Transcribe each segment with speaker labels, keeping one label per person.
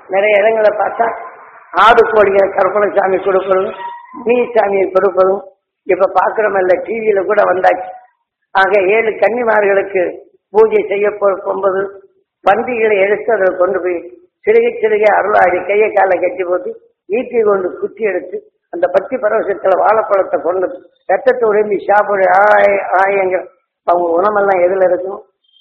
Speaker 1: நிறைய இடங்களை பார்த்தா ஆடு கோடிகளை கற்பனை சாமி கொடுப்பதும் மீ சாமியை கொடுப்பதும் இப்ப பாக்குறோமல்ல டிவியில கூட வந்தாச்சு ஆக ஏழு கன்னிமார்களுக்கு பூஜை செய்ய போ- போகும்போது பன்றிகளை எடுத்து அதில் கொண்டு போய் சிறுகை சிறுகை அருளாடி கையை காலை கட்டி போட்டு ஈட்டி கொண்டு குத்தி எடுத்து அந்த பக்தி பரவசத்துல வாழைப்பழத்தை கொண்டு ரத்தத்தை உடம்பி சாப்பிடு ஆய ஆயங்க அவங்க உணவெல்லாம் எதுல இருக்கும்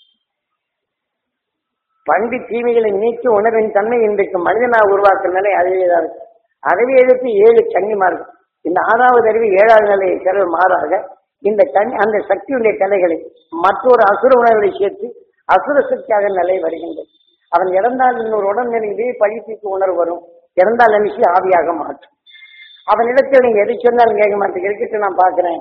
Speaker 1: பண்டி தீமைகளை நீக்கி உணவின் தன்மை இன்றைக்கு மனிதனா உருவாக்கும் நிலை அதுவே தான் இருக்கு அதுவே எதிர்த்து ஏழு கன்னிமார்கள் இந்த ஆறாவது அறிவு ஏழாவது நிலையை செல்வ மாறாக இந்த கண் அந்த சக்தியுடைய கலைகளை மற்றொரு அசுர உணர்வை சேர்த்து அசுர சக்தியாக நிலை வருகின்றது அவன் இறந்தால் இன்னொரு உடல்நிலை இதே பழிப்பிக்கு உணர்வு வரும் இறந்தால் நினைச்சு ஆவியாக மாற்றும் அவனிடத்தில் நீங்க எதை சொன்னாலும் கேட்க மாட்டேங்க இருக்கட்டும் நான் பார்க்கிறேன்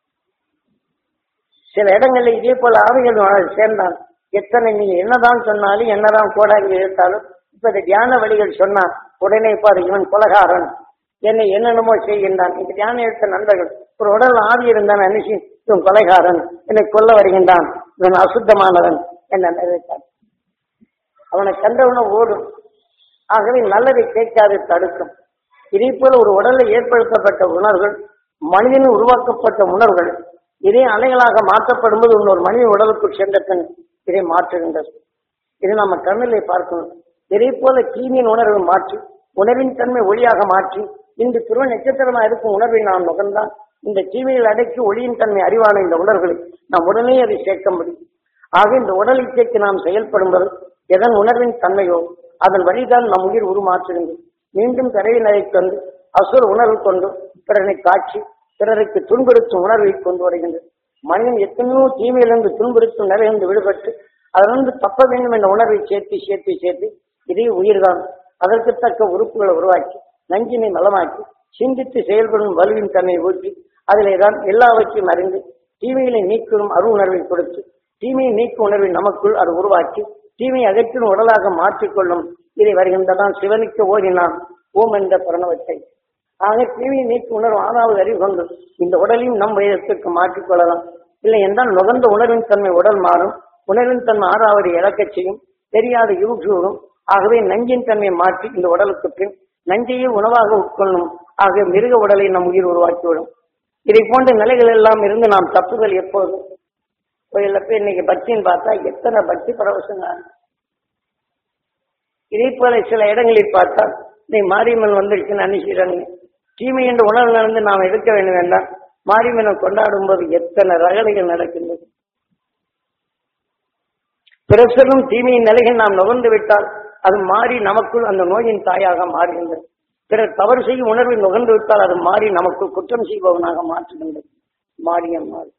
Speaker 1: சில இடங்கள்ல இதே போல ஆவிகள் வ- சேர்ந்தான் எத்தனை நீங்க என்னதான் சொன்னாலும் என்னதான் கோடாங்கி எடுத்தாலும் இப்ப இந்த தியான வழிகள் சொன்னா உடனே பாரு இவன் கொலகாரன் என்னை என்னென்னமோ செய்கின்றான் இந்த தியானம் எடுத்த நண்பர்கள் ஒரு உடல் ஆவி இருந்தான் நினைச்சு இவன் கொலைகாரன் என்னை கொல்ல வருகின்றான் இவன் அசுத்தமானவன் என்ன நினைத்தான் அவனை கண்டவன ஓடும் ஆகவே நல்லதை கேட்காது தடுக்கும் இதே போல ஒரு உடலில் ஏற்படுத்தப்பட்ட உணர்வுகள் மனிதனின் உருவாக்கப்பட்ட உணர்வுகள் இதே அலைகளாக மாற்றப்படும்போது இன்னொரு மனித உடலுக்குள் சென்ற பின் இதை மாற்றுகின்றது இது நம்ம கண்ணிலே பார்க்கணும் இதே போல தீமையின் உணர்வை மாற்றி உணர்வின் தன்மை ஒளியாக மாற்றி இந்த துருவ நட்சத்திரமா இருக்கும் உணர்வை நாம் நுகர்ந்தால் இந்த தீமையில் அடக்கி ஒளியின் தன்மை அறிவான இந்த உணர்வுகளை நாம் உடனே அதை சேர்க்க முடியும் ஆக இந்த உடல் இச்சைக்கு நாம் செயல்படும்போது எதன் உணர்வின் தன்மையோ அதன் வழிதான் நம் உயிர் உருமாற்றுகின்றது மீண்டும் கரையை நிலைக்கு வந்து அசுர உணர்வு கொண்டு பிறனை காட்சி பிறருக்கு துன்புறுத்தும் உணர்வை கொண்டு வருகின்றது மனிதன் எத்தனையோ தீமையிலிருந்து துன்புறுத்தும் நிலையிலிருந்து விடுபட்டு அதிலிருந்து தப்ப வேண்டும் என்ற உணர்வை சேர்த்து சேர்த்து சேர்த்து இதே உயிர்தான் அதற்கு தக்க உறுப்புகளை உருவாக்கி நஞ்சினை நலமாக்கி சிந்தித்து செயல்படும் வலுவின் தன்மையை ஊற்றி அதிலே தான் எல்லாவற்றையும் அறிந்து தீமைகளை நீக்கும் அரு உணர்வை கொடுத்து தீமையை நீக்கும் உணர்வை நமக்குள் அது உருவாக்கி தீமையை அகற்றும் உடலாக மாற்றிக்கொள்ளும் இதை வருகின்றதான் சிவனுக்கு ஓடினான் ஓம் என்ற பிரணவத்தை ஆக தீமையை நீக்கும் உணர்வு ஆறாவது அறிவு கொண்டு இந்த உடலையும் நம் வயதத்திற்கு மாற்றிக்கொள்ளலாம் இல்லை என்றால் நுகர்ந்த உணர்வின் தன்மை உடல் மாறும் உணர்வின் தன்மை ஆறாவது இழக்கச் செய்யும் தெரியாத யூசூரும் ஆகவே நஞ்சின் தன்மை மாற்றி இந்த உடலுக்கு பின் நஞ்சையே உணவாக உட்கொள்ளும் ஆக மிருக உடலை நம் உயிர் உருவாக்கிவிடும் இதை போன்ற நிலைகள் எல்லாம் இருந்து நாம் தப்புதல் எப்போது கோயில்ல போய் இன்னைக்கு பக்தின்னு பார்த்தா எத்தனை பக்தி பரவசங்க இதே போல சில இடங்களில் பார்த்தா நீ மாரியம்மன் வந்துருச்சுன்னு அனுப்பிச்சிடறாங்க தீமை என்ற உணர்வு நடந்து நாம் எடுக்க வேண்டும் வேண்டாம் மாரியம்மனை கொண்டாடும் போது எத்தனை ரகலைகள் நடக்கின்றது பிரசரும் தீமையின் நிலைகள் நாம் நுகர்ந்து விட்டால் அது மாறி நமக்குள் அந்த நோயின் தாயாக மாறுகின்றது பிறர் தவறு செய்யும் உணர்வை நுகர்ந்து விட்டால் அது மாறி நமக்குள் குற்றம் செய்பவனாக மாற்றுகின்றது மாறியம் மாறி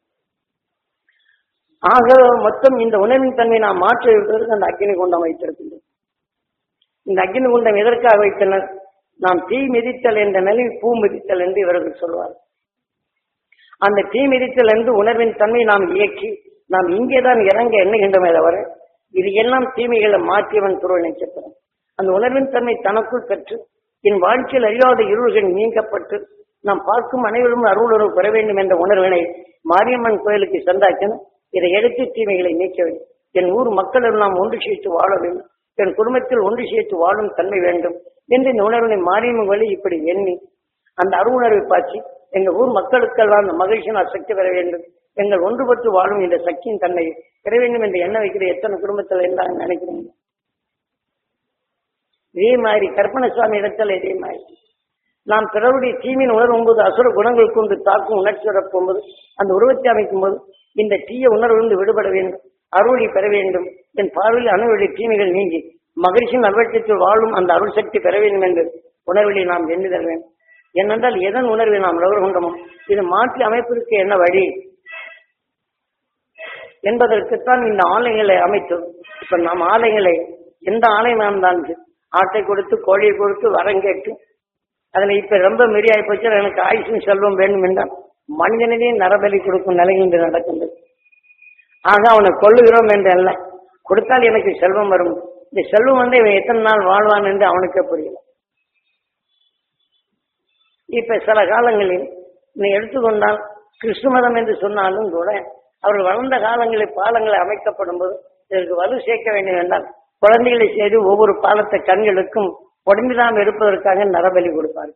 Speaker 1: ஆக மொத்தம் இந்த உணர்வின் தன்மை நாம் மாற்ற இருப்பதற்கு அந்த அக்கினி குண்டம் வைத்திருக்கின்றோம் இந்த அக்கினி குண்டம் எதற்காக வைத்தனர் நாம் தீ மிதித்தல் என்ற நிலையில் பூ மிதித்தல் என்று இவர்கள் சொல்வார் அந்த தீ மிதித்தல் என்று உணர்வின் தன்மை நாம் இயக்கி நாம் இங்கேதான் இறங்க எண்ணுகின்றோமே தவிர இது எல்லாம் தீமைகளை மாற்றியவன் துருவ நட்சத்திரம் அந்த உணர்வின் தன்மை தனக்குள் பெற்று என் வாழ்க்கையில் அறியாத இருள்கள் நீங்கப்பட்டு நாம் பார்க்கும் அனைவரும் அருளுறவு பெற வேண்டும் என்ற உணர்வினை மாரியம்மன் கோயிலுக்கு சென்றாக்கணும் இதை எடுத்து தீமைகளை நீக்க வேண்டும் என் ஊர் மக்கள் எல்லாம் ஒன்று சேர்த்து வாழ வேண்டும் என் குடும்பத்தில் ஒன்று சேர்த்து வாழும் தன்மை வேண்டும் என்று இந்த உணர்வினை மாரியம்மன் வழி இப்படி எண்ணி அந்த அருணர்வை பாய்ச்சி எங்க ஊர் மக்களுக்கெல்லாம் அந்த மகிழ்ச்சியின் சக்தி பெற வேண்டும் எங்கள் ஒன்றுபட்டு வாழும் இந்த சக்தியின் தன்னை பெற வேண்டும் என்று எண்ண வைக்கிற எத்தனை குடும்பத்தில் இருந்தாங்க நினைக்கிறீங்க இதே மாதிரி கற்பனை சுவாமி இடத்துல இதே மாதிரி நாம் பிறருடைய தீமையின் உணரும் போது அசுர குணங்கள் கொண்டு தாக்கும் உணர்ச்சி வரப்போம் போது அந்த உருவத்தை அமைக்கும் போது இந்த தீய உணர்விலிருந்து விடுபட வேண்டும் அருளை பெற வேண்டும் என் பார்வையில் அணுவழி தீமைகள் நீங்கி மகிழ்ச்சியின் நல்வட்டத்தில் வாழும் அந்த அருள் சக்தி பெற வேண்டும் என்று உணர்விலை நாம் எண்ணுதல் வேண்டும் ஏனென்றால் எதன் உணர்வை நாம் நுகர் கொண்டோமோ இது மாற்றி அமைப்பதற்கு என்ன வழி என்பதற்குத்தான் இந்த ஆலயங்களை அமைத்தோம் இப்ப நாம் ஆலயங்களை எந்த ஆலயம் இருந்தாலும் சரி, ஆட்டை கொடுத்து கோழியை கொடுத்து வரம் கேட்டு அதுல இப்ப ரொம்ப மெரியாய் போச்சு எனக்கு ஆயுஷும் செல்வம் வேண்டும் என்றால் மனிதனவே நரபலி கொடுக்கும் நிலை இன்று நடக்கின்றது ஆக அவனை கொள்ளுகிறோம் என்று அல்ல கொடுத்தால் எனக்கு செல்வம் வரும் இந்த செல்வம் வந்து இவன் எத்தனை நாள் வாழ்வான் என்று அவனுக்கே புரியல இப்ப சில காலங்களில் நீ எடுத்துக்கொண்டால் கிறிஸ்து மதம் என்று சொன்னாலும் கூட அவர்கள் வளர்ந்த காலங்களில் பாலங்களை அமைக்கப்படும் போது இதற்கு வலு சேர்க்க வேண்டும் என்றால் குழந்தைகளை செய்து ஒவ்வொரு பாலத்தை கண்களுக்கும் உடம்பிடாமல் இருப்பதற்காக நரபலி கொடுப்பார்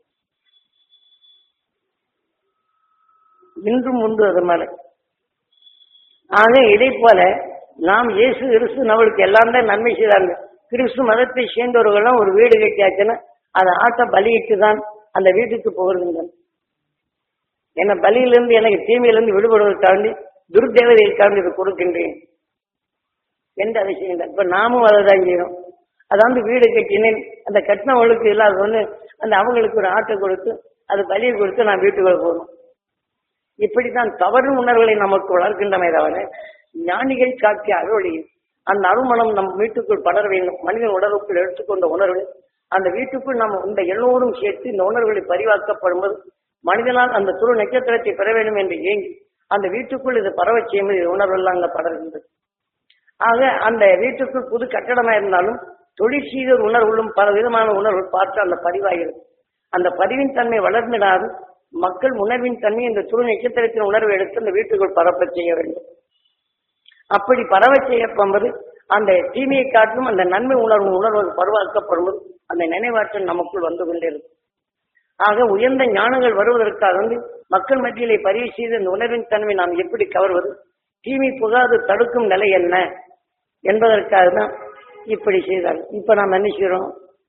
Speaker 1: இன்றும் உண்டு அது மாதிரி ஆக இதை போல நாம் இயேசு கிறிஸ்து நம்மளுக்கு எல்லாம் தான் நன்மை செய்தாங்க கிறிஸ்து மதத்தை சேர்ந்தவர்களும் ஒரு வீடு கட்டியாச்சுன்னா அதை ஆட்ட பலியிட்டு தான் அந்த வீட்டுக்கு போகிறதுங்க என்ன பலியிலிருந்து எனக்கு தீமையிலிருந்து விடுபடுவதற்காண்டி துர்தேவதைகளுக்காண்டி இதை கொடுக்கின்றேன் எந்த அவசியம் இல்லை இப்ப நாமும் அதை தான் செய்யணும் அதாவது வீடு கட்டினேன் அந்த கட்டினவங்களுக்கு இல்லாத ஒண்ணு அந்த அவங்களுக்கு ஒரு ஆட்டை கொடுத்து அது பலியை கொடுத்து நான் வீட்டுக்குள்ள போகணும் இப்படித்தான் தவறு உணர்வுகளை நமக்கு வளர்க்கின்றமை தவிர ஞானிகள் காட்டிய அருளி அந்த அருமணம் நம் வீட்டுக்குள் படர வேண்டும் மனிதன் உடலுக்குள் எடுத்துக்கொண்ட உணர்வு அந்த வீட்டுக்குள் நம்ம இந்த எல்லோரும் சேர்த்து இந்த உணர்வுகளை பரிவாக்கப்படும்போது மனிதனால் அந்த துரு நட்சத்திரத்தை பெற வேண்டும் என்று ஏங்கி அந்த வீட்டுக்குள் இது பரவச் செய்யும்போது இது உணர்வெல்லாம் அங்க படர்கின்றது ஆக அந்த வீட்டுக்குள் புது கட்டடமா இருந்தாலும் தொழில் செய்த உணர்வுகளும் பல விதமான உணர்வு பார்த்து அந்த பதிவாகிறது அந்த பதிவின் தன்மை வளர்ந்திடாது மக்கள் உணர்வின் தன்மை இந்த துரு நட்சத்திரத்தின் உணர்வை எடுத்து அந்த வீட்டுக்குள் பரப்பச் செய்ய வேண்டும் அப்படி பரவச் செய்யப்படும்போது அந்த தீமையை காட்டிலும் அந்த நன்மை உணர்வு உணர்வு பருவாக்கப்படும்போது அந்த நினைவாற்றல் நமக்குள் வந்து கொண்டிருக்கும் ஆக உயர்ந்த ஞானங்கள் வருவதற்காக வந்து மக்கள் மத்தியிலே பதிவு செய்த இந்த உணர்வின் தன்மை நாம் எப்படி கவர்வது தீமை புகாது தடுக்கும் நிலை என்ன என்பதற்காக தான் இப்படி செய்தார் இப்ப நாம் என்ன செய்கிறோம்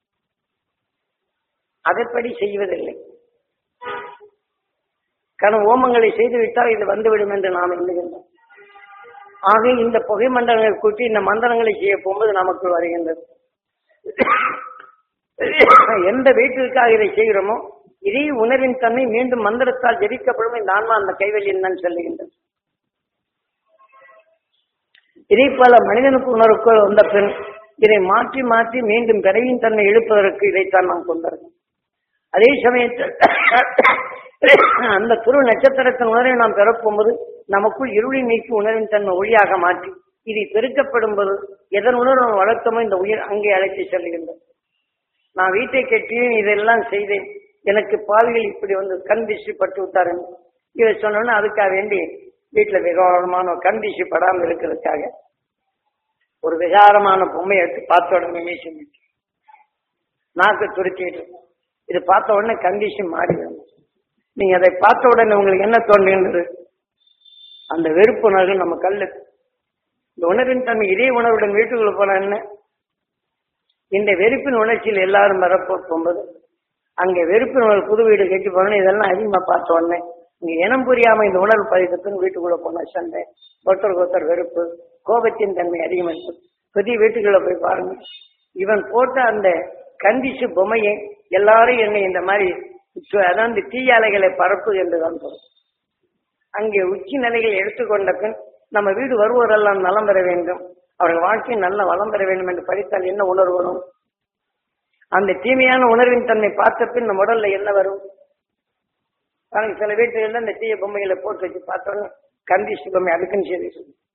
Speaker 1: அதைப்படி செய்வதில்லை கன ஓமங்களை செய்துவிட்டால் இது வந்துவிடும் என்று நாம் எண்ணுகின்றோம் ஆக இந்த புகை மண்டலங்களை கூட்டி இந்த மந்திரங்களை செய்ய போகும்போது நமக்கு வருகின்றது எந்த வீட்டிற்காக இதை செய்கிறோமோ இதே உணர்வின் தன்மை மீண்டும் மந்திரத்தால் ஜெபிக்கப்படும் இந்த ஆன்மா அந்த கைவெளியில் தான் சொல்லுகின்றது இதே போல மனிதனுக்கு உணர்வுக்குள் வந்த பின் இதை மாற்றி மாற்றி மீண்டும் பிறவியின் தன்மை எழுப்பதற்கு இதைத்தான் நாம் கொண்டிருக்கோம் அதே சமயத்தில் அந்த துரு நட்சத்திரத்தின் உணர்வை நாம் பெறப்போகும்போது நமக்குள் இருளை நீக்கி உணர்வின் தன்மை ஒளியாக மாற்றி இது பெருக்கப்படும் போது எதன் உணர்வு நாம் வளர்த்தமோ இந்த உயிர் அங்கே அழைத்து செல்கின்றோம் நான் வீட்டை கட்டியும் இதெல்லாம் செய்தேன் எனக்கு பாவிகள் இப்படி வந்து கண் திஷ்டி பட்டு விட்டாருன்னு இதை சொன்னோன்னே அதுக்காக வேண்டி வீட்டுல விகாரமான ஒரு கண் திஷ்டி படாமல் இருக்கிறதுக்காக ஒரு விகாரமான பொம்மையை எடுத்து பார்த்த உடனே செஞ்சுட்டு நாக்கு துருக்கிட்டு இது பார்த்த உடனே கண்டிஷன் மாறி வந்து நீங்க அதை பார்த்த உடனே உங்களுக்கு என்ன தோன்றுகின்றது அந்த வெறுப்பு உணர்வு நம்ம கல்லு இந்த உணர்வின் தன்மை இதே உணர்வுடன் வீட்டுக்குள்ள போனா என்ன இந்த வெறுப்பின் உணர்ச்சியில் எல்லாரும் வரப்போ போகும்போது அங்கே வெறுப்பின் உணர்வு புது வீடு கட்டி போனோம் இதெல்லாம் அதிகமா பார்த்த உடனே இங்க இனம் புரியாம இந்த உணர்வு பதிக்கத்துன்னு வீட்டுக்குள்ள போனா சண்டை ஒருத்தருக்கு ஒருத்தர் வெறுப்பு கோபத்தின் தன்மை அதிகமாச்சு புதிய வீட்டுக்குள்ள போய் பாருங்க இவன் போட்ட அந்த கண்டிச்சு பொம்மையை எல்லாரும் என்னை இந்த மாதிரி சு- அதாவது தீயாலைகளை பரப்பு என்று தான் சொல்லும் அங்கே உச்சி நிலைகளை எடுத்துக்கொண்ட பின் நம்ம வீடு வருவோரெல்லாம் நலம் பெற வேண்டும் அவர்கள் வாழ்க்கை நல்ல வளம் பெற வேண்டும் என்று படித்தால் என்ன உணர்வு வரும் அந்த தீமையான உணர்வின் தன்மை பார்த்த பின் நம்ம உடல்ல என்ன வரும் பாருங்க சில வீட்டுகள்ல இந்த தீய பொம்மைகளை போட்டு வச்சு பார்த்தோன்னே கந்திஷ்டி பொம்மை அதுக்குன்னு சரி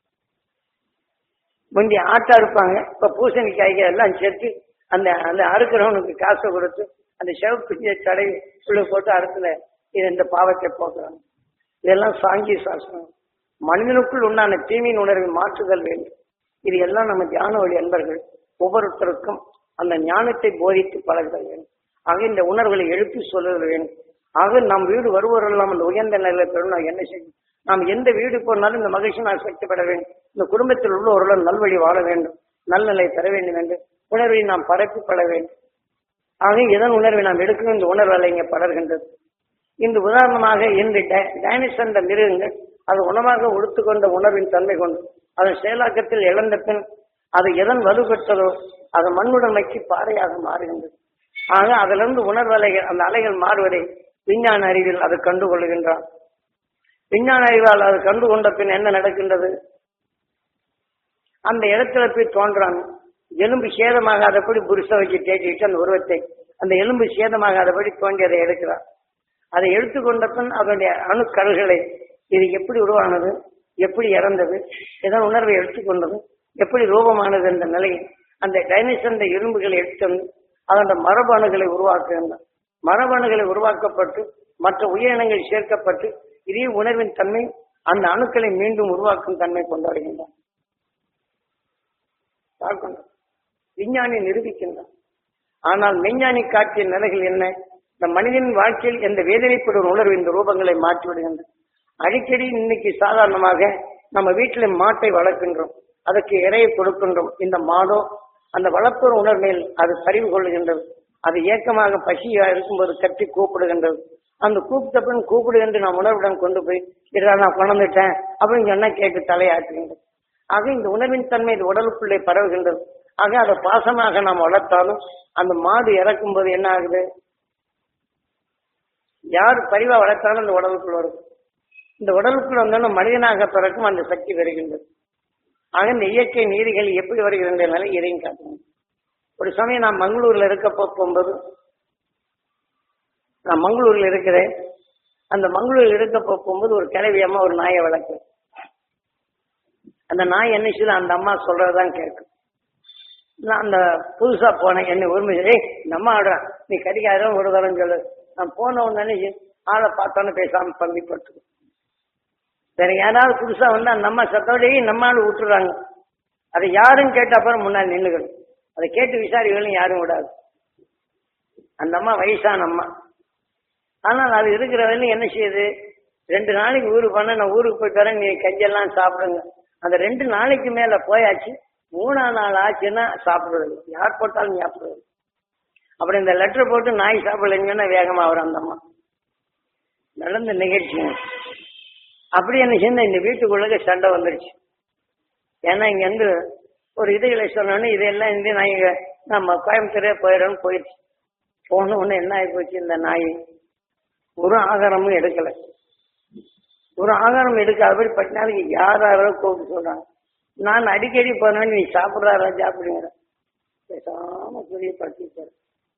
Speaker 1: முந்தி ஆட்டா இருப்பாங்க இப்ப பூசணிக்காய்கள் எல்லாம் சேர்த்து அந்த அந்த அறுக்கிறவனுக்கு காசை கொடுத்து அந்த செவப்பு தடை உள்ள போட்டு அறுத்துல இது இந்த பாவத்தை போக்குறாங்க இதெல்லாம் சாங்கி சாசனம் மனிதனுக்குள் உண்டான தீமையின் உணர்வை மாற்றுதல் வேண்டும் இது எல்லாம் நம்ம தியான வழி அன்பர்கள் ஒவ்வொருத்தருக்கும் அந்த ஞானத்தை போதித்து பழகுதல் வேண்டும் ஆக இந்த உணர்வுகளை எழுப்பி சொல்லுதல் வேண்டும் ஆக நம் வீடு வருவோரெல்லாம் அந்த உயர்ந்த நிலையில பெறும் நான் என்ன செய்யும் நாம் எந்த வீடு போனாலும் இந்த மகிழ்ச்சி நான் சக்திப்பட வேண்டும் இந்த குடும்பத்தில் உள்ளவர்களும் நல்வழி வாழ வேண்டும் நல்நிலை பெற வேண்டும் என்று உணர்வை நாம் பரப்பிப்பட வேண்டும் ஆக இதன் உணர்வை நாம் எடுக்கணும் இந்த உணர்வு இங்கே படர்கின்றது இந்த உதாரணமாக இன்று டைனஸ் என்ற மிருகங்கள் அது உணவாக உடுத்துக்கொண்ட உணர்வின் தன்மை கொண்டு அதன் செயலாக்கத்தில் இழந்த பின் அது எதன் வலுப்பெற்றதோ அது மண்ணுடைமைக்கு பாறையாக மாறுகின்றது ஆக அதிலிருந்து உணர்வு அலைகள் அந்த அலைகள் மாறுவதை விஞ்ஞான அறிவில் அது கண்டுகொள்கின்றான் விஞ்ஞான அறிவால் அது கண்டு கொண்ட பின் என்ன நடக்கின்றது அந்த இடத்துல போய் தோன்றான் எலும்பு சேதமாகாதபடி புருஷ வச்சு தேடிட்டு அந்த உருவத்தை அந்த எலும்பு சேதமாகாதபடி தோண்டி அதை எடுக்கிறான் அதை எடுத்துக்கொண்ட பின் அதனுடைய அணுக்கருகளை இது எப்படி உருவானது எப்படி இறந்தது இதன் உணர்வை எடுத்துக்கொண்டது எப்படி ரூபமானது என்ற நிலையில் அந்த டைனோசர் எலும்புகளை எடுத்து வந்து அதோட மரபணுகளை உருவாக்குகின்றன மரபணுகளை உருவாக்கப்பட்டு மற்ற உயிரினங்கள் சேர்க்கப்பட்டு இதே உணர்வின் தன்மை அந்த அணுக்களை மீண்டும் உருவாக்கும் தன்மை கொண்டாடுகின்றன பார்க்கணும் விஞ்ஞானி நிரூபிக்கின்றான் ஆனால் மெஞ்ஞானி காட்டிய நிலைகள் என்ன இந்த மனிதனின் வாழ்க்கையில் எந்த வேதனைப்படும் உணர்வு இந்த ரூபங்களை மாற்றி விடுகின்றது அடிக்கடி இன்னைக்கு சாதாரணமாக நம்ம வீட்டில் மாட்டை வளர்க்கின்றோம் அதுக்கு இறையை கொடுக்கின்றோம் இந்த மாடோ அந்த வளர்ப்புற உணர்வில் அது சரிவு கொள்ளுகின்றது அது ஏக்கமாக பசியா இருக்கும்போது கட்டி கூப்பிடுகின்றது அந்த கூப்பிட்ட பின் கூப்பிடுகின்ற நான் உணர்வுடன் கொண்டு போய் இதா நான் கொண்டுட்டேன் அப்படின்னு சொன்னா கேட்டு தலையாட்டுகின்றது ஆக இந்த உணர்வின் தன்மை இது உடலுக்குள்ளே பரவுகின்றது ஆக அதை பாசமாக நாம் வளர்த்தாலும் அந்த மாடு இறக்கும் போது என்ன ஆகுது யார் பரிவா வளர்த்தாலும் அந்த உடலுக்குள் வரும் இந்த உடலுக்குள் வந்தாலும் மனிதனாக பிறக்கும் அந்த சக்தி வருகின்றது ஆக இந்த இயற்கை நீதிகள் எப்படி வருகின்றனால இதையும் காட்டுங்க ஒரு சமயம் நான் மங்களூர்ல இருக்க போகும்போது நான் மங்களூர்ல இருக்கிறேன் அந்த மங்களூர்ல இருக்க போகும்போது ஒரு கிளவி அம்மா ஒரு நாயை வளர்க்கு அந்த நாய் என்ன செய்யுது அந்த அம்மா சொல்றதுதான் கேட்கும் நான் அந்த புதுசா போனேன் என்னை உரிமை ஏய் இந்த அம்மா ஆடுறா நீ கடிக்காத ஒரு தரம் சொல்லு நான் போன உடனே ஆளை பார்த்தோன்னு பேசாம பள்ளி பட்டு வேற யாராவது புதுசா வந்து அந்த அம்மா சத்தோடையே நம்ம ஆள் விட்டுறாங்க அதை யாரும் கேட்ட அப்புறம் முன்னாடி நின்றுக்கணும் அதை கேட்டு விசாரிகளும் யாரும் விடாது அந்த அம்மா வயசான அம்மா ஆனால் அது இருக்கிற வரையிலும் என்ன செய்யுது ரெண்டு நாளைக்கு ஊருக்கு போனா நான் ஊருக்கு போயிட்டு வரேன் நீ கஞ்செல்லாம் சாப்பிடுங்க அந்த ரெண்டு நாளைக்கு மேல போயாச்சு மூணாம் நாள் ஆச்சுன்னா சாப்பிடுறது யார் போட்டாலும் சாப்பிடுறது அப்படி இந்த லெட்டர் போட்டு நாய் சாப்பிடலைங்கன்னா வேகமா வரும் அந்த அம்மா நடந்த நிகழ்ச்சி அப்படி என்ன செய்ய இந்த வீட்டுக்குள்ள சண்டை வந்துருச்சு ஏன்னா இங்க இருந்து ஒரு இதுகளை சொன்னோன்னே இதெல்லாம் இந்த நாய் நம்ம கோயம்புத்தூரே போயிடணும்னு போயிடுச்சு போன உடனே என்ன ஆகி போச்சு இந்த நாய் ஒரு ஆகாரமும் எடுக்கல ஒரு ஆகாரம் எடுக்காதபடி பத்து நாளைக்கு யார் யாரோ கூப்பிட்டு சொல்றாங்க நான் அடிக்கடி போனேன் நீ சாப்பிடுறாரா சாப்பிடுங்கிற பேசாம குறுகி படுத்திட்டாரு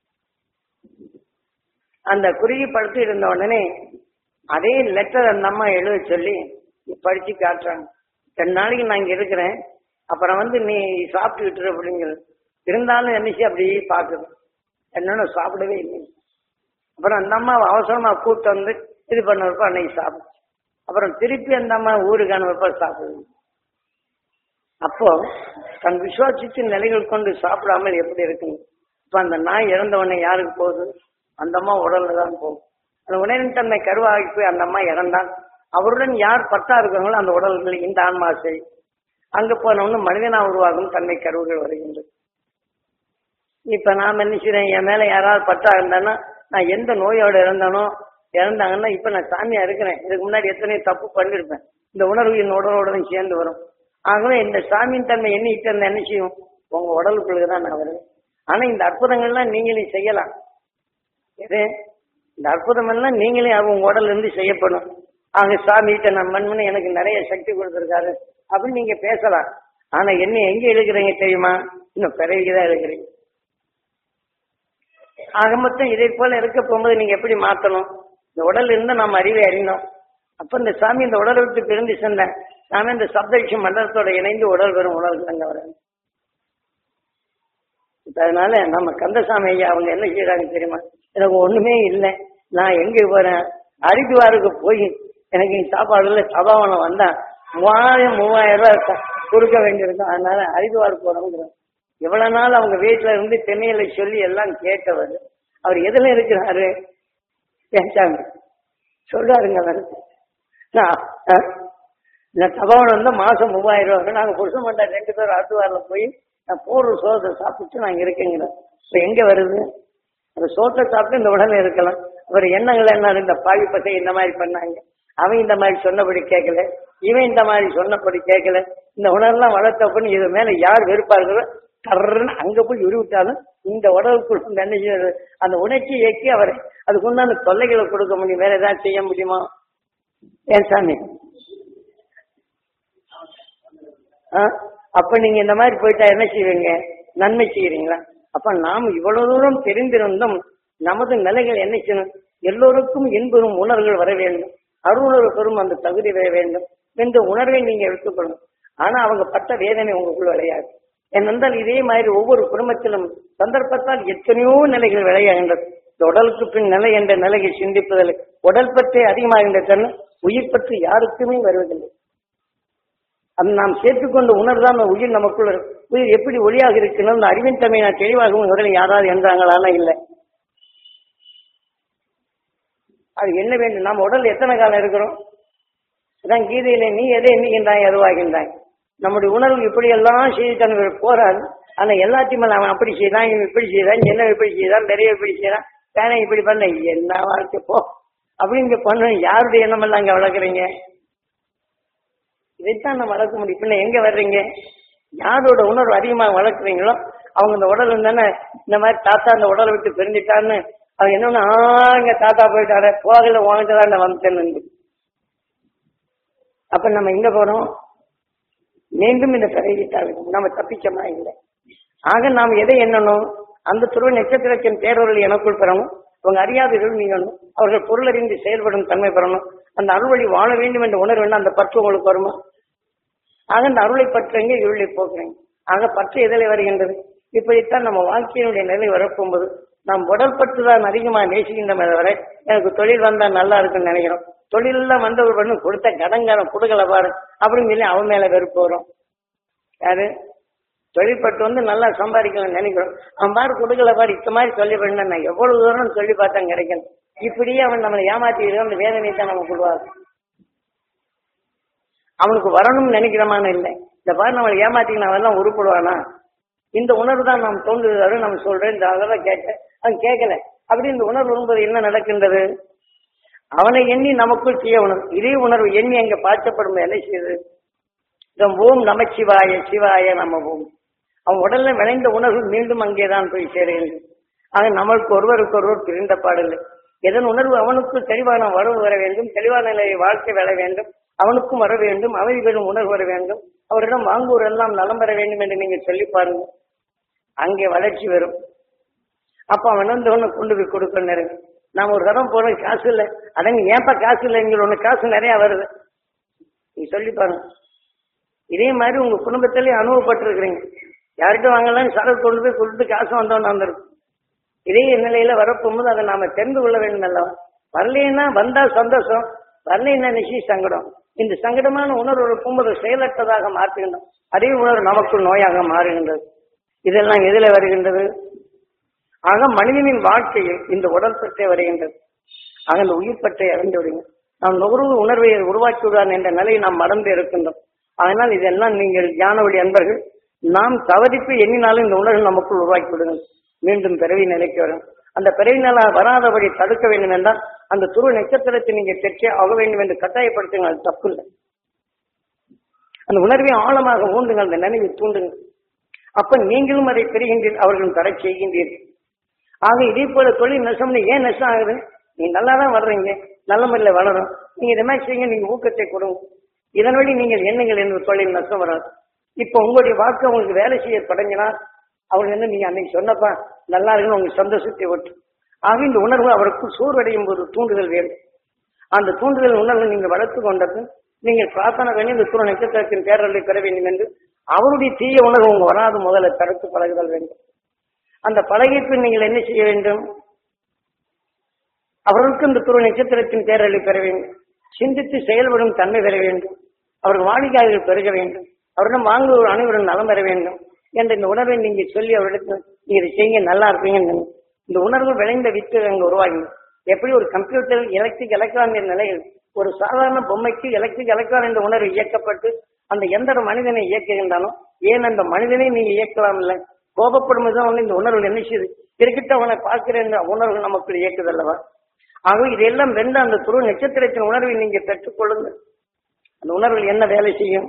Speaker 1: அந்த குறுகி படுத்து இருந்த உடனே அதே லெட்டர் அந்த அம்மா எழுத சொல்லி படிச்சு காட்டுறாங்க ரெண்டு நாளைக்கு நான் இங்க இருக்கிறேன் அப்புறம் வந்து நீ சாப்பிட்டுக்கிட்டு இரு அப்படிங்கிறது இருந்தாலும் என்னச்சு அப்படியே பாக்குது என்னன்னு சாப்பிடவே இல்லை அப்புறம் அந்த அம்மா அவசரமா கூப்பிட்டு வந்து இது பண்ணப்ப அன்னைக்கு சாப்பிடுச்சு அப்புறம் திருப்பி அந்த அம்மா ஊருக்கு அனுப்ப சாப்பிடுது அப்போ தன் விசுவாசித்து நிலைகள் கொண்டு சாப்பிடாமல் எப்படி இருக்குங்க இப்ப அந்த நாய் இறந்த உடனே யாருக்கு போகுது அந்த அம்மா உடல்ல தான் போகும் அந்த உணரின் தன்மை கருவாகி போய் அந்த அம்மா இறந்தான் அவருடன் யார் பட்டா இருக்காங்களோ அந்த உடல்கள் இந்த ஆன்மா செய் அங்க போனவொன்னு மனிதனா உருவாகும் தன்மை கருவுகள் வருகின்றது இப்ப நாம் என்ன செய்றேன் என் மேல யாராவது பட்டா இருந்தானா நான் எந்த நோயோட இறந்தானோ இறந்தாங்கன்னா இப்ப நான் சாமியா இருக்கிறேன் இதுக்கு முன்னாடி எத்தனை தப்பு பண்ணிருப்பேன் இந்த உணர்வு என் உடலோட சேர்ந்து வரும் ஆகவே இந்த சாமியின் தன்மை எண்ணிட்டு இருந்தா என்ன செய்யும் உங்க உடலுக்குள்ள தான் நான் வருவேன் ஆனா இந்த அற்புதங்கள்லாம் நீங்களே செய்யலாம் எது இந்த அற்புதம் எல்லாம் நீங்களே உங்க உடல்ல இருந்து செய்யப்படும் ஆக சாமிகிட்ட நான் மண்மனு எனக்கு நிறைய சக்தி கொடுத்துருக்காரு அப்படின்னு நீங்க பேசலாம் ஆனா என்ன எங்க எழுக்கிறீங்க தெரியுமா இன்னும் பிறவிக்குதான் எழுக்கிறீங்க ஆக மொத்தம் இதை போல இருக்க போகும்போது நீங்க எப்படி மாத்தணும் இந்த உடல் இருந்து நாம் அறிவை அறிந்தோம் அப்ப இந்த சாமி இந்த உடலை விட்டு பிரிந்து சென்றேன் நாம இந்த சப்தரிஷி மண்டலத்தோட இணைந்து உடல் பெறும் உடல் அங்க வர இப்ப அதனால நம்ம கந்தசாமி ஐயா அவங்க என்ன செய்யறாங்க தெரியுமா எனக்கு ஒண்ணுமே இல்லை நான் எங்க போறேன் ஹரித்வாருக்கு போய் எனக்கு இந்த சாப்பாடுல சபாவனம் வந்தா மூவாயிரம் மூவாயிரம் ரூபாய் க- கொடுக்க வேண்டியிருக்கும் அதனால ஹரித்வார் போறோங்கிறேன் இவ்வளவு நாள் அவங்க வீட்டுல இருந்து தென்னையில சொல்லி எல்லாம் கேட்டவர் அவர் எதுல இருக்கிறாரு பேசாம சொல்றாருங்க அவர் நான் ஆ, இந்த தபவனம் வந்து மாசம் மூவாயிரம் ரூபாய் நாங்க புருஷன் மண்டா ரெண்டு பேரும் ஹரித்வார்ல போய் நான் போடுற சோத்தை சாப்பிட்டு நாங்க இருக்கேங்கிறோம் இப்ப எங்க வருது அந்த சோத்தை சாப்பிட்டு இந்த உடனே இருக்கலாம் அவர் எண்ணங்கள் என்ன இந்த பாவி பசங்க இந்த மாதிரி பண்ணாங்க அவன் இந்த மாதிரி சொன்னபடி கேட்கல இவன் இந்த மாதிரி சொன்னபடி கேட்கல இந்த உணர்வெல்லாம் வளர்த்தப்பன்னு இது மேல யார் வெறுப்பா இருக்கிறோ கர்ன்னு அங்க போய் உருவிட்டாலும் இந்த உடலுக்குள் வந்து என்ன செய்யறது அந்த உணர்ச்சி இயக்கி அவரை அதுக்கு உண்டான தொல்லைகளை கொடுக்க முடியும் வேற ஏதாவது செய்ய முடியுமா ஏன் சாமி ஆ? அப்ப நீங்க இந்த மாதிரி போயிட்டா என்ன செய்வீங்க நன்மை செய்யறீங்களா அப்ப நாம் இவ்வளவு தூரம் தெரிந்திருந்தும் நமது நிலைகள் என்ன செய்யணும் எல்லோருக்கும் இன்பெறும் உணர்வுகள் வர வேண்டும் அருளுணர்வு பெறும் அந்த தகுதி வர வேண்டும் என்ற உணர்வை நீங்க எடுத்துக்கணும் ஆனா அவங்க பட்ட வேதனை உங்களுக்குள்ள விளையாது ஏனென்றால் இதே மாதிரி ஒவ்வொரு குடும்பத்திலும் சந்தர்ப்பத்தால் எத்தனையோ நிலைகள் விளையாகின்றது இந்த உடலுக்கு பின் நிலை என்ற நிலையை சிந்திப்பதில் உடல் பற்றி அதிகமாகின்ற தன்மை உயிர் பற்றி யாருக்குமே வருவதில்லை அது நாம் சேர்த்துக்கொண்ட உணர்தான் அந்த உயிர் நமக்குள்ள இருக்கு. உயிர் எப்படி ஒளியாக இருக்கணும் அந்த அறிவின் தன்மை நான் தெளிவாகவும் முதலில் யாராவது என்றாங்களானா இல்லை அது என்ன வேண்டும் நாம் உடல் எத்தனை காலம் இருக்கிறோம் அதான் கீதையில நீ எதை எண்ணுகின்றாய் எதுவாகின்றாய் நம்முடைய உணர்வு இப்படி எல்லாம் செய்து தனக்கு போறாது ஆனா எல்லாத்தையுமே அவன் அப்படி செய்தான் இவன் இப்படி செய்தான் என்ன இப்படி செய்தான் நிறைய இப்படி செய்தான் பேனை இப்படி பண்ண என்ன வாழ்க்கை போ அப்படிங்க பண்ண யாருடைய எண்ணம் எல்லாம் அங்க வளர்க்குறீங்க இதைத்தான் நம்ம வளர்க்க முடியும் பின்ன எங்க வர்றீங்க யாரோட உணர்வு அதிகமா வளர்க்குறீங்களோ அவங்க இந்த உடல் தானே இந்த மாதிரி தாத்தா இந்த உடலை விட்டு பிரிஞ்சுட்டான்னு அவங்க என்னன்னா இங்க தாத்தா போயிட்டாரு போகல உங்ககிட்ட தான் வந்துட்டேன்னு அப்ப நம்ம எங்க போறோம் மீண்டும் இந்த பிறவிட்டாங்க நம்ம தப்பிச்சமா இல்லை ஆக நாம் எதை எண்ணணும் அந்த துருவ நட்சத்திரத்தின் பேரொருள் எனக்குள் பெறணும் அவங்க அறியாதவர்கள் நீங்கணும் அவர்கள் பொருளறிந்து செயல்படும் தன்மை பெறணும் அந்த அருள்வழி வாழ வேண்டும் என்ற உணர்வு வேண்டாம் அந்த பற்று உங்களுக்கு வருமா ஆக அந்த அருளை பற்றுங்க இருளை போக்குறீங்க ஆக பற்று எதில் வருகின்றது இப்படித்தான் நம்ம வாழ்க்கையினுடைய நிலை வரப்போகும்போது நாம் உடல் பற்று தான் அதிகமாக நேசிக்கின்றமே தவிர எனக்கு தொழில் வந்தா நல்லா இருக்குன்னு நினைக்கிறோம் தொழிலெல்லாம் வந்தவர் பண்ணு கொடுத்த கடங்காரம் கொடுக்கல பாரு அப்படின்னு சொல்லி அவன் மேல வெறுப்பு வரும் யாரு தொழில்பட்டு வந்து நல்லா சம்பாதிக்கணும்னு நினைக்கிறோம் அவன் பாரு கொடுக்கல பாரு இந்த மாதிரி சொல்லி பண்ண நான் எவ்வளவு தூரம் சொல்லி பார்த்தா கிடைக்கணும் இப்படியே அவன் நம்மளை ஏமாத்தி அந்த வேதனை தான் நம்ம கொடுவாரு அவனுக்கு வரணும்னு நினைக்கிறமான இல்லை இந்த பாரு நம்மளை ஏமாத்திக்கணும் அவன் எல்லாம் உருப்படுவானா இந்த உணர்வு தான் நாம் தோன்றுவதாக நம்ம சொல்றேன் இந்த அதெல்லாம் கேட்டேன் அவன் கேட்கல அப்படி இந்த உணர்வு வரும்போது என்ன நடக்கின்றது அவனை எண்ணி நமக்குள் செய்ய உணர்வு இதே உணர்வு எண்ணி அங்க பார்க்கப்படும் என்ன செய்யுது இந்த ஓம் நமச்சிவாய சிவாய நம ஓம் அவன் உடல்ல விளைந்த உணர்வு மீண்டும் அங்கேதான் போய் சேருகிறது ஆக நம்மளுக்கு ஒருவருக்கு ஒருவர் பிரிந்த பாடல் எதன் உணர்வு அவனுக்குள் தெளிவான வரவு வர வேண்டும் தெளிவான நிலையை வாழ்க்கை வர வேண்டும் அவனுக்கும் வர வேண்டும் அவை பெறும் உணர்வு வர வேண்டும் அவரிடம் வாங்குவோர் எல்லாம் நலம் பெற வேண்டும் என்று நீங்க சொல்லி பாருங்க அங்கே வளர்ச்சி வரும் அப்ப அவன் வந்து ஒண்ணு கொண்டு போய் கொடுக்க நிறைய நாம ஒரு தரம் போன காசு இல்லை அடங்க ஏன்பா காசு இல்லைங்கிற ஒண்ணு காசு நிறைய வருது நீ சொல்லி பாருங்க இதே மாதிரி உங்க குடும்பத்திலேயே அனுபவப்பட்டிருக்கிறீங்க யார்கிட்ட வாங்கலாம்னு சரக்கு கொண்டு போய் கொடுத்து காசு வந்தவன் வந்திருக்கும் இதே நிலையில வரப்போகும்போது அதை நாம தெரிந்து கொள்ள வேண்டும் அல்லவா வரலைன்னா வந்தா சந்தோஷம் வரலைன்னா நிச்சயம் சங்கடம் இந்த சங்கடமான உணர்வு இருக்கும்போது செயலற்றதாக மாற்றுகின்றோம் அதே உணர்வு நமக்குள் நோயாக மாறுகின்றது இதெல்லாம் எதில வருகின்றது ஆக மனிதனின் வாழ்க்கையில் இந்த உடல் பற்றே வருகின்றது ஆக இந்த உயிர் பற்றை இறந்து விடுங்க நாம் நுகர்வு உணர்வை உருவாக்கி விடுவான் என்ற நிலையை நாம் மறந்து இருக்கின்றோம் அதனால் இதெல்லாம் நீங்கள் ஞான வழி அன்பர்கள் நாம் தவறிப்பு எண்ணினாலும் இந்த உணர்வு நமக்குள் உருவாக்கி விடுங்கள் மீண்டும் பிறவி நிலைக்கு வரும் அந்த பிறவி நிலை வராதபடி தடுக்க வேண்டும் என்றால் அந்த துருவ நட்சத்திரத்தை நீங்க பெற்றே ஆக வேண்டும் என்று கட்டாயப்படுத்துங்கள் அது தப்பு இல்லை அந்த உணர்வை ஆழமாக ஊண்டுங்கள் அந்த நினைவை தூண்டுங்கள் அப்ப நீங்களும் அதை பெறுகின்றீர்கள் அவர்களும் தர செய்கின்றீர்கள் ஆக இதே போல தொழில் நஷ்டம்னு ஏன் நஷ்டம் ஆகுது நீ நல்லா தான் வர்றீங்க நல்ல முறையில் வளரும் நீங்க இதை மாதிரி செய்யுங்க நீங்க ஊக்கத்தை கொடுங்க இதன் வழி நீங்கள் எண்ணுங்கள் என்று தொழில் நஷ்டம் வராது இப்போ உங்களுடைய வாக்கு அவங்களுக்கு வேலை செய்ய தொடங்கினா அவங்க என்ன நீங்க அன்னைக்கு சொன்னப்பா நல்லா இருக்குன்னு உங்களுக்கு சந்தோஷத்தை ஒட்டு ஆக இந்த உணர்வு அவருக்குள் சோர்வடையும் போது தூண்டுதல் வேறு அந்த தூண்டுதல் உணர்வு நீங்க வளர்த்து கொண்டது நீங்கள் பிரார்த்தனை பண்ணி இந்த துணை நட்சத்திரத்தின் பேரலை பெற வேண்டும் என்று அவருடைய தீய உணர்வு உங்க வராது முதல்ல தடுத்து பழகுதல் வேண்டும் அந்த பழகிப்பில் நீங்கள் என்ன செய்ய வேண்டும் அவர்களுக்கு இந்த துருவ நட்சத்திரத்தின் பேரலை பெற வேண்டும் சிந்தித்து செயல்படும் தன்மை பெற வேண்டும் அவர்கள் வாடிக்கையாளர்கள் பெருக வேண்டும் அவரிடம் வாங்குவோர் அனைவரும் நலம் பெற வேண்டும் என்ற இந்த உணர்வை நீங்க சொல்லி அவரிடத்தில் நீங்க இதை செய்ய நல்லா இருப்பீங்கன்னு இந்த உணர்வு விளைந்த வித்து அங்க உருவாகி எப்படி ஒரு கம்ப்யூட்டர் எலக்ட்ரிக் எலக்ட்ரான் என்ற நிலையில் ஒரு சாதாரண பொம்மைக்கு எலக்ட்ரிக் எலக்ட்ரான் என்ற உணர்வு இயக்கப்பட்டு அந்த எந்த மனிதனை இயக்குகின்றானோ ஏன் அந்த மனிதனை நீங்க இயக்கலாம் இல்லை கோபப்படும் வந்து இந்த உணர்வு என்ன செய்யுது இருக்கிட்ட அவனை பார்க்கிறேன் என்ற உணர்வு நமக்குள் இயக்குது அல்லவா ஆகவே இதெல்லாம் வென்ற அந்த துருவ நட்சத்திரத்தின் உணர்வை நீங்க பெற்றுக்கொள்ளுங்கள் அந்த உணர்வு என்ன வேலை செய்யும்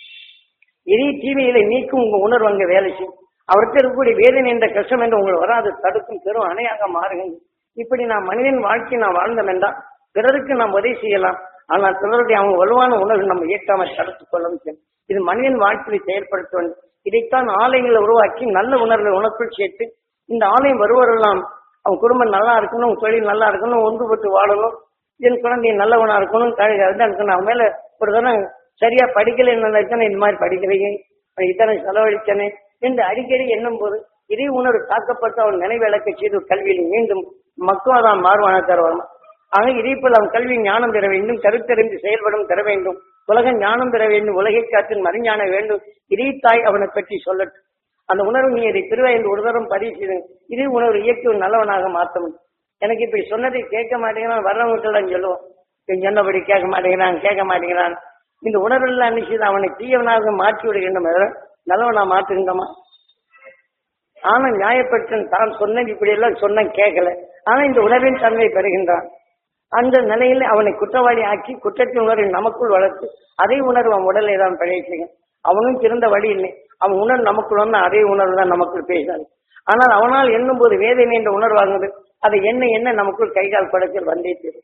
Speaker 1: இதே தீமையில நீக்கும் உங்க உணர்வு அங்க வேலை செய்யும் அவர்கிட்ட இருக்கக்கூடிய வேதனை என்ற கஷ்டம் என்று உங்களை வராது தடுக்கும் பெரும் அணையாக மாறுகின்றது இப்படி நாம் மனிதன் வாழ்க்கை நாம் வாழ்ந்தோம் என்றால் பிறருக்கு நாம் உதவி செய்யலாம் ஆனால் பிறருடைய அவங்க வலுவான உணர்வு நம்ம இயக்காமல் தடுத்துக் கொள்ள முடியும் இது மனிதன் வாழ்க்கையை செயல்படுத்த வேண்டும் இதைத்தான் ஆலயங்களை உருவாக்கி நல்ல உணர்வை உனக்குள் சேர்த்து இந்த ஆலயம் வருவரெல்லாம் அவன் குடும்பம் நல்லா இருக்கணும் உன் தொழில் நல்லா இருக்கணும் ஒன்றுபட்டு வாழணும் என் குழந்தை நல்லவனா இருக்கணும் அதுதான் இருக்கணும் அவன் மேல ஒரு தரம் சரியா படிக்கல என்ன இந்த மாதிரி படிக்கிறீங்க இத்தனை செலவழிச்சனே என்று அடிக்கடி எண்ணும் போது இதே உணர்வு தாக்கப்பட்டு அவன் நினைவிழக்க செய்து கல்வியில் மீண்டும் மக்களாதான் மாறுவான தருவான் ஆக இதே போல் அவன் கல்வி ஞானம் பெற வேண்டும் கருத்தறிந்து செயல்படும் பெற வேண்டும் உலக ஞானம் பெற வேண்டும் உலகை காற்றின் மறுஞான வேண்டும் இதே தாய் அவனை பற்றி சொல்லட்டும் அந்த உணர்வு நீ இதை பெறுவா என்று ஒரு தரம் பதிவு செய்து இதே உணர்வு இயக்கி ஒரு நல்லவனாக மாற்றணும் எனக்கு இப்படி சொன்னதை கேட்க மாட்டேங்கிறான் வர்றவங்கள்ட்ட சொல்லுவோம் இவன் சொன்னபடி கேட்க மாட்டேங்கிறான் கேட்க மாட்டேங்கிறான் இந்த உணர்வெல்லாம் நிச்சயம் அவனை தீயவனாக மாற்றி விடுகின்றோம் நல்லவனா மாற்றுகின்றோமா ஆனா நியாயப்பற்றன் தான் சொன்னது இப்படி எல்லாம் சொன்ன கேட்கல ஆனா இந்த உணர்வின் தன்மை பெறுகின்றான் அந்த நிலையில் அவனை குற்றவாளி ஆக்கி குற்றத்தின் உணர்வை நமக்குள் வளர்த்து அதே உணர்வு அவன் உடலை தான் பிழை செய்யும் அவனும் சிறந்த வழி இல்லை அவன் உணர்வு நமக்குள் வந்து அதே உணர்வு தான் நமக்குள் பேசாது ஆனால் அவனால் எண்ணும் போது வேதனை என்ற உணர்வாகுது அதை என்ன என்ன நமக்குள் கைகால் படத்தில் வந்தே தீரும்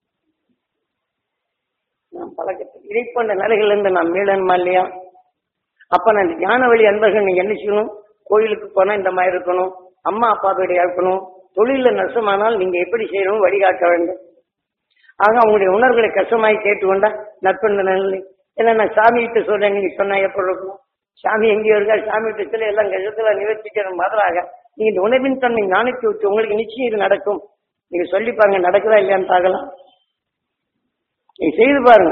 Speaker 1: நாம் பழக்கத்தில் இதை போன்ற நிலைகளிலிருந்து நாம் மீளணுமா இல்லையா அப்ப நான் ஞான வழி அன்பர்கள் நீங்க என்ன செய்யணும் கோயிலுக்கு போனா இந்த மாதிரி இருக்கணும் அம்மா அப்பாவுடைய இருக்கணும் தொழில நஷ்டமானால் நீங்க எப்படி செய்யணும் வழிகாட்ட வேண்டும் ஆக அவங்களுடைய உணர்வுகளை கஷ்டமாய் கேட்டுக்கொண்டா நட்பு நிலை இல்லை நான் சாமி கிட்ட சொல்றேன் நீங்க சொன்னா எப்படி இருக்கும் சாமி எங்கேயோ இருக்கா சாமி கிட்ட சொல்லி எல்லாம் கஷ்டத்துல நிவர்த்திக்கிற மாதிரியாக நீங்க இந்த உணர்வின் தன்னை ஞானித்து விட்டு உங்களுக்கு நிச்சயம் இது நடக்கும் நீங்க சொல்லி பாருங்க நடக்குதா இல்லையான்னு பார்க்கலாம் நீங்க செய்து பாருங்க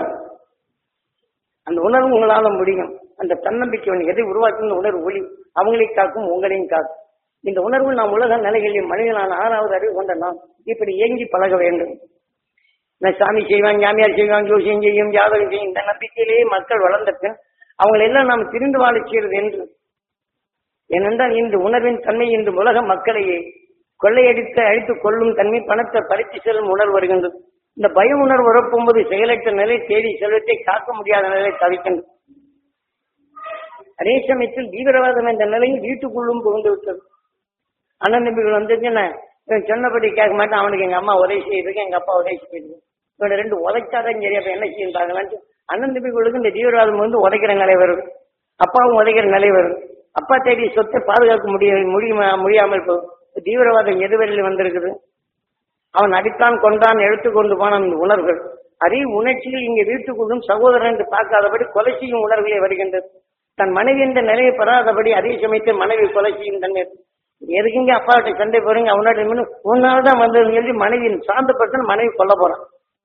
Speaker 1: அந்த உணர்வு உங்களால முடியும் அந்த தன்னம்பிக்கை ஒன்று எதை உருவாக்கும் உணர்வு ஒளி அவங்களை காக்கும் உங்களையும் காக்கும் இந்த உணர்வு நாம் உலக நிலைகளில் மனிதனான ஆறாவது அறிவு கொண்ட நாம் இப்படி இயங்கி பழக வேண்டும் நான் சாமி செய்வான் ஜாமியார் செய்வான் ஜோசியம் செய்யும் ஜாதகம் செய்யும் இந்த நம்பிக்கையிலேயே மக்கள் வளர்ந்த பின் அவங்களை எல்லாம் நாம் திரிந்து வாழ செய்வது என்று ஏனென்றால் இந்த உணர்வின் தன்மை இந்த உலக மக்களையே கொள்ளையடித்து அழித்து கொள்ளும் தன்மை பணத்தை பறித்து செல்லும் உணர்வு வருகின்றது இந்த பய உணர்வு வரப்போகும்போது செயலற்ற நிலை தேடி செல்வத்தை காக்க முடியாத நிலை தவிக்கின்றது அதே சமயத்தில் தீவிரவாதம் என்ற நிலையில் வீட்டுக்குள்ளும் புகுந்து விட்டது அண்ணன் தம்பிகள் வந்துச்சுன்னா இவன் சொன்னபடி கேட்க மாட்டான் அவனுக்கு எங்க அம்மா உதவி செய்யுது எங்க அப்பா உதவி செய்யுது இவன் ரெண்டு உதைச்சாதான் சரி அப்ப என்ன செய்யுறாங்களான்ட்டு அண்ணன் தம்பிகளுக்கு இந்த தீவிரவாதம் வந்து உதைக்கிற நிலை வருது அப்பாவும் உதைக்கிற நிலை வருது அப்பா தேடி சொத்தை பாதுகாக்க முடிய முடியுமா முடியாமல் போகும் தீவிரவாதம் எதுவரையில் வந்திருக்குது அவன் அடித்தான் கொண்டான் எடுத்து கொண்டு போன அந்த உணர்வுகள் அதே உணர்ச்சியில் இங்கே வீட்டுக்குள்ளும் சகோதரன் என்று பார்க்காதபடி கொலை செய்யும் உணர்வுகளே வருகின்றது தன் மனைவி என்ற நிலையை பெறாதபடி அதே சமயத்தில் மனைவி கொலை செய்யும் தன்மை எதுக்குங்க அப்பா கிட்ட சண்டை போறீங்க அவனோட உன்னால தான் வந்ததுன்னு சொல்லி மனைவியின் சார்ந்த பர்சன் மனைவி கொல்ல போறான்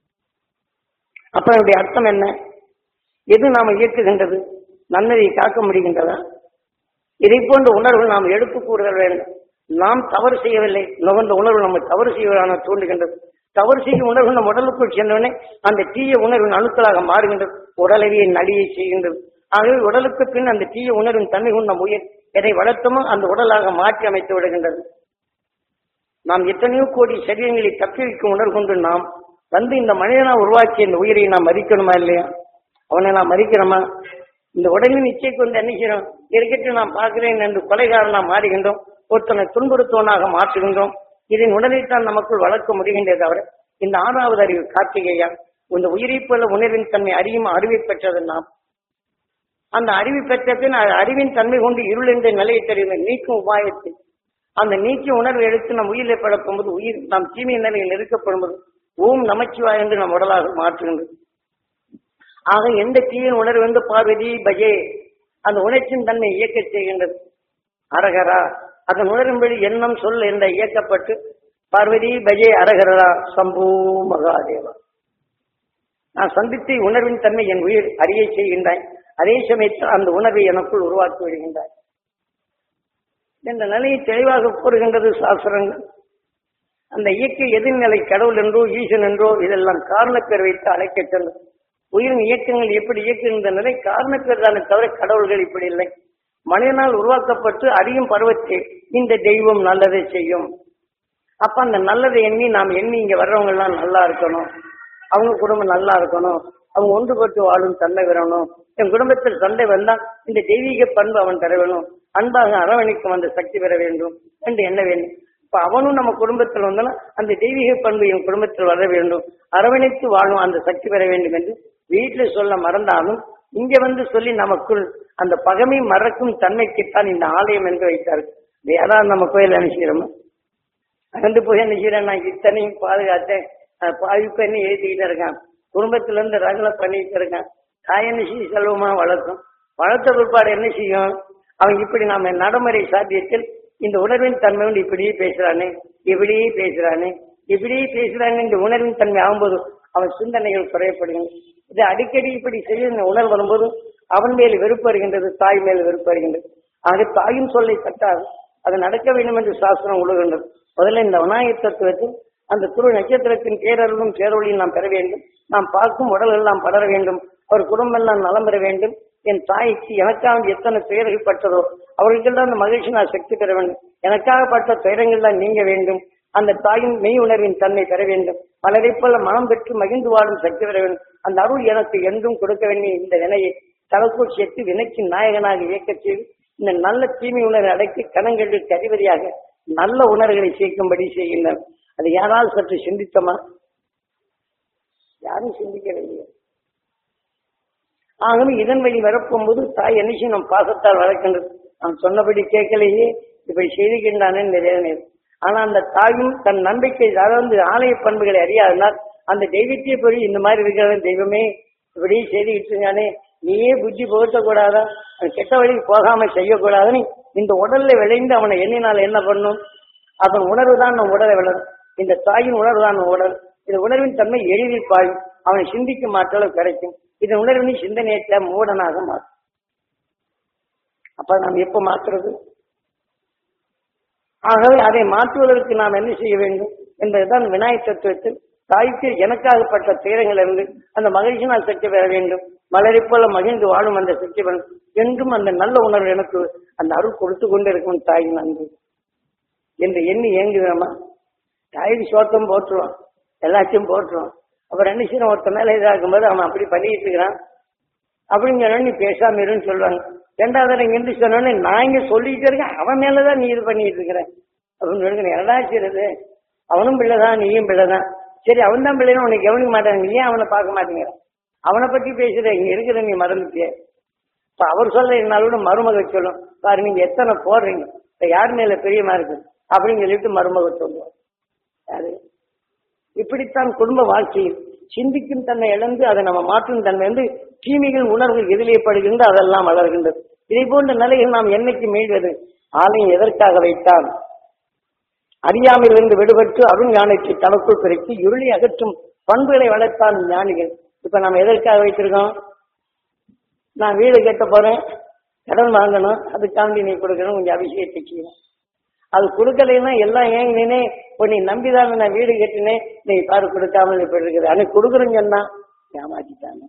Speaker 1: அப்ப என்னுடைய அர்த்தம் என்ன எது நாம இயக்குகின்றது நன்னதை காக்க முடிகின்றதா இதை போன்ற உணர்வு நாம் எடுத்து கூறுதல் வேண்டும் நாம் தவறு செய்யவில்லை நுகர்ந்த உணர்வு நம்ம தவறு செய்வதான தூண்டுகின்றது தவறு செய்யும் உணர்வு நம் உடலுக்குள் சென்றவுடனே அந்த தீய உணர்வின் அணுக்களாக மாறுகின்றது உடலவியை நடிகை செய்கின்றது ஆகவே உடலுக்கு பின் அந்த தீய உணர்வின் தன்மை கொண்ட நம் உயிர் எதை வளர்த்தமோ அந்த உடலாக மாற்றி அமைத்து விடுகின்றது நாம் எத்தனையோ கோடி சரீரங்களை தப்பி வைக்கும் உணர்வு கொண்டு நாம் வந்து இந்த மனிதனா உருவாக்கிய இந்த உயிரை நாம் மதிக்கணுமா இல்லையா அவனை நாம் மதிக்கிறோமா இந்த உடலின் இச்சைக்கு வந்து என்ன செய்யறோம் இருக்கட்டும் நான் பார்க்கிறேன் என்று கொலைகாரனா மாறுகின்றோம் ஒருத்தனை துன்புறுத்துவனாக மாற்றுகின்றோம் இதன் உடலைத்தான் நமக்குள் வளர்க்க முடிகின்றே தவிர இந்த ஆறாவது அறிவு கார்த்திகேயா இந்த உயிரை போல உணர்வின் தன்மை அறியும் அறிவை பெற்றது நாம் அந்த அறிவு பெற்ற பின் அது அறிவின் தன்மை கொண்டு இருள் என்ற நிலையை தெரியும் நீக்கும் உபாயத்தை அந்த நீக்கிய உணர்வு எடுத்து நம் உயிரை பழக்கும்போது உயிர் நாம் தீமை நிலையில் இருக்கப்படும்போது ஓம் நமச்சிவா என்று நம் உடலாக மாற்றுகின்றது ஆக எந்த தீயின் உணர்வு வந்து பார்வதி பஜே அந்த உணர்ச்சியின் தன்மை இயக்க செய்கின்றது அரகரா அதன் உணரும்படி எண்ணம் சொல் என்ற இயக்கப்பட்டு பார்வதி பஜே அரகரா சம்பூ மகாதேவா நான் சந்தித்து உணர்வின் தன்மை என் உயிர் அறிய செய்கின்றாய் அதே சமயத்தில் அந்த உணர்வை எனக்குள் உருவாக்கி விடுகின்றாய் என்ற நிலையை தெளிவாக கூறுகின்றது சாஸ்திரங்கள் அந்த இயக்க எதிர்நிலை கடவுள் என்றோ ஈசன் என்றோ இதெல்லாம் காரணப்பேர் வைத்து அழைக்கச் செல்லும் உயிரின் இயக்கங்கள் எப்படி இயக்குகின்ற நிலை காரணப்பேர் தானே தவிர கடவுள்கள் இப்படி இல்லை மனிதனால் உருவாக்கப்பட்டு அறியும் பருவத்தை இந்த தெய்வம் நல்லதை செய்யும் அப்ப அந்த நல்லதை எண்ணி நாம் எண்ணி இங்க வர்றவங்க எல்லாம் நல்லா இருக்கணும் அவங்க குடும்பம் நல்லா இருக்கணும் அவங்க ஒன்றுபட்டு வாழும் தன்மை வரணும் என் குடும்பத்தில் சண்டை வந்தால் இந்த தெய்வீக பண்பு அவன் தர வேணும் அன்பாக அரவணைக்கும் அந்த சக்தி பெற வேண்டும் என்று எண்ண வேண்டும் இப்ப அவனும் நம்ம குடும்பத்தில் வந்தாலும் அந்த தெய்வீக பண்பு என் குடும்பத்தில் வர வேண்டும் அரவணைத்து வாழும் அந்த சக்தி பெற வேண்டும் என்று வீட்டில் சொல்ல மறந்தாலும் இங்க வந்து சொல்லி நமக்குள் அந்த பகமை மறக்கும் தன்மைக்குத்தான் இந்த ஆலயம் என்று வைத்தார்கள் யாராவது நம்ம கோயில் அனுப்பிச்சிடணும் அகந்து போய் என்ன செய்யறேன் நான் இத்தனையும் பாதுகாத்தேன் அஹ் பாவி பண்ணி ஏற்றிக்கிட்டு இருக்கான் குடும்பத்துல இருந்து ரகலை பண்ணிட்டு இருக்கான் தாய் என்ன செய்ய செல்வமா வளர்க்கும் வளர்த்த பிற்பாடு என்ன செய்யும் அவன் இப்படி நாம நடைமுறை சாத்தியத்தில் இந்த உணர்வின் தன்மை வந்து இப்படியே பேசுறானே இப்படியே பேசுறானே இப்படியே பேசுறாங்க இந்த உணர்வின் தன்மை ஆகும்போது அவன் சிந்தனைகள் குறையப்படுகின்றன இது அடிக்கடி இப்படி செய்ய இந்த உணர்வு வரும்போது அவன் மேல் வெறுப்பு வருகின்றது தாய் மேல் வெறுப்பு வருகின்றது ஆக தாயின் சொல்லை தட்டாது அது நடக்க வேண்டும் என்று சாஸ்திரம் உழுகின்றது முதல்ல இந்த விநாயகர் தத்துவத்தில் அந்த துரு நட்சத்திரத்தின் பேரருளும் பேரொழியும் நாம் பெற வேண்டும் நாம் பார்க்கும் உடல் எல்லாம் படர வேண்டும் அவர் குடும்பம் எல்லாம் நலம் பெற வேண்டும் என் தாய்க்கு எனக்காக எத்தனை துயர்கள் பட்டதோ அவர்களுக்கெல்லாம் அந்த மகிழ்ச்சி நான் சக்தி பெற வேண்டும் எனக்காக பட்ட துயரங்கள்லாம் நீங்க வேண்டும் அந்த தாயின் மெய் உணர்வின் தன்மை பெற வேண்டும் பலரை போல மனம் பெற்று மகிழ்ந்து வாழும் சக்தி பெற வேண்டும் அந்த அருள் எனக்கு என்றும் கொடுக்க வேண்டிய இந்த வினையை தனக்குள் சேர்த்து வினைக்கு நாயகனாக இயக்கச் செய்து இந்த நல்ல தீமை உணர்வை அடக்கி கணங்களுக்கு அதிபதியாக நல்ல உணர்வுகளை சேர்க்கும்படி செய்கின்றனர் அது யாரால் சற்று சிந்தித்தமா யாரும் சிந்திக்கவில்லை ஆகவே இதன் வழி வரப்போகும்போது தாய் என்ன செய்யும் நம் பாசத்தால் வளர்க்கின்றது நான் சொன்னபடி கேட்கலையே இப்படி செய்துகின்றானே இந்த வேதனை ஆனா அந்த தாயும் தன் நம்பிக்கை அதாவது ஆலய பண்புகளை அறியாதனால் அந்த தெய்வத்தை போய் இந்த மாதிரி இருக்கிற தெய்வமே இப்படி செய்துக்கிட்டு இருக்கானே நீயே புத்தி புகட்டக்கூடாதா அவன் கெட்ட வழிக்கு போகாம செய்யக்கூடாதுன்னு இந்த உடல்ல விளைந்து அவனை எண்ணினால் என்ன பண்ணும் அவன் உணர்வு தான் நம் உடலை வளரும் இந்த தாயின் உணர்வு தான் நம் உடல் இந்த உணர்வின் தன்மை எளிதில் பாயும் அவனை சிந்திக்கும் ஆற்றலும் கிடைக்கும் இந்த உணர்வின் சிந்தனையற்ற மூடனாக மாற்றும் அப்ப நாம் எப்ப மாற்றுறது ஆகவே அதை மாற்றுவதற்கு நாம் என்ன செய்ய வேண்டும் என்பதுதான் விநாயகர் தத்துவத்தில் தாய்க்கு எனக்காகப்பட்ட துயரங்களிலிருந்து அந்த மகிழ்ச்சி நான் சக்தி பெற வேண்டும் மலரை போல மகிழ்ந்து வாழும் அந்த சக்தி பெறும் என்றும் அந்த நல்ல உணர்வு எனக்கு அந்த அருள் கொடுத்து கொண்டு இருக்கும் தாயின் அன்பு என்று எண்ணி ஏங்குவேமா தாய்க்கு சோத்தம் போட்டுருவான் எல்லாத்தையும் போட்டுருவான் அப்புறம் என்ன செய்யணும் ஒருத்த மேல இதாகும்போது அவன் அப்படி பண்ணிட்டு இருக்கிறான் அப்படிங்கிற நீ பேசாம இருன்னு சொல்லுவாங்க ரெண்டாவது தடவை இங்கிருந்து சொன்னோடனே நான் இங்க சொல்லிட்டு இருக்கேன் அவன் மேலதான் நீ இது பண்ணிட்டு இருக்கிற அப்படின்னு சொல்லுங்க என்னடா செய்யறது அவனும் பிள்ளைதான் நீயும் பிள்ளைதான் சரி அவன் தான் பிள்ளைன்னு உனக்கு கவனிக்க மாட்டாங்க நீ ஏன் அவனை பார்க்க மாட்டேங்கிற அவனை பத்தி பேசுற இங்க இருக்கிற நீ மறந்துட்டிய இப்ப அவர் சொல்ல என்னாலும் மருமக சொல்லும் பாரு நீங்க எத்தனை போடுறீங்க இப்ப யார் மேல பிரியமா இருக்கு அப்படின்னு சொல்லிட்டு மருமக சொல்லுவோம் யாரு இப்படித்தான் குடும்ப வாழ்க்கையில் சிந்திக்கும் தன்மை இழந்து அதை நம்ம மாற்றும் தன்மை வந்து தீமைகள் உணர்வுகள் எதிலேப்படுகின்ற அதெல்லாம் வளர்கின்றது இதை போன்ற நிலையில் நாம் என்னைக்கு மீள்வது ஆலயம் எதற்காக வைத்தான் அறியாமையிலிருந்து விடுபட்டு அருண் ஞானத்தை தனக்குள் பிரித்து இருளை அகற்றும் பண்புகளை வளர்த்தான் ஞானிகள் இப்ப நம்ம எதற்காக வைத்திருக்கோம் நான் வீடு கட்ட போறேன் கடன் வாங்கணும் அதுக்காண்டி நீ கொடுக்கணும் கொஞ்சம் அபிஷேகத்தை செய்யணும் அது கொடுக்கலைன்னா எல்லாம் ஏங்கினே இப்போ நீ நம்பிதான் நான் வீடு கட்டினேன் நீ பாரு கொடுக்காமல் இப்படி இருக்குது அன்னைக்கு கொடுக்குறேன்னு சொன்னா ஏமாத்திட்டாங்க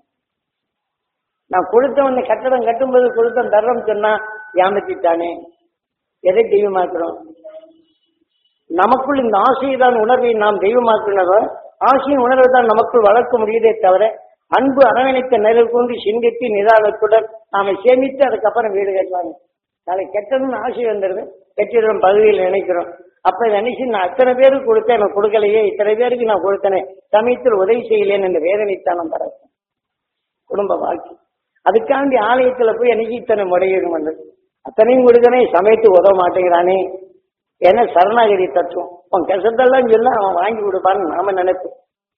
Speaker 1: நான் கொடுத்தவன் கட்டடம் கட்டும்போது கொடுத்தேன் தர்றோம் சொன்னா ஏமாத்திட்டானே எதை தெய்வமாக்குறோம் நமக்குள் இந்த ஆசைதான் உணர்வை நாம் தெய்வமாக்குனதோ ஆசையின் உணர்வை தான் நமக்குள் வளர்க்க முடியுதே தவிர அன்பு அரவணைத்த நிழல் கொண்டு சிந்தித்து நிதானத்துடன் நாம சேமித்து அதுக்கப்புறம் வீடு கட்டுவாங்க நாளை கெட்டணும்னு ஆசை வந்துடுது கட்டிடம் பகுதியில் நினைக்கிறோம் அப்ப நினைச்சு நான் அத்தனை பேருக்கு கொடுத்தேன் எனக்கு கொடுக்கலையே இத்தனை பேருக்கு நான் கொடுத்தேனே சமயத்தில் உதவி செய்யலேன்னு இந்த வேதனைத்தானம் பரவும் குடும்ப வாழ்க்கை அதுக்காண்டி ஆலயத்துல போய் எனக்கு இத்தனை முறையீடு வந்தது அத்தனையும் கொடுக்கனே சமயத்துக்கு உதவ மாட்டேங்கிறானே ஏன்னா சரணாகதி தத்துவம் உன் கசத்தெல்லாம் சொல்ல அவன் வாங்கி கொடுப்பான்னு நாம நினைப்போம்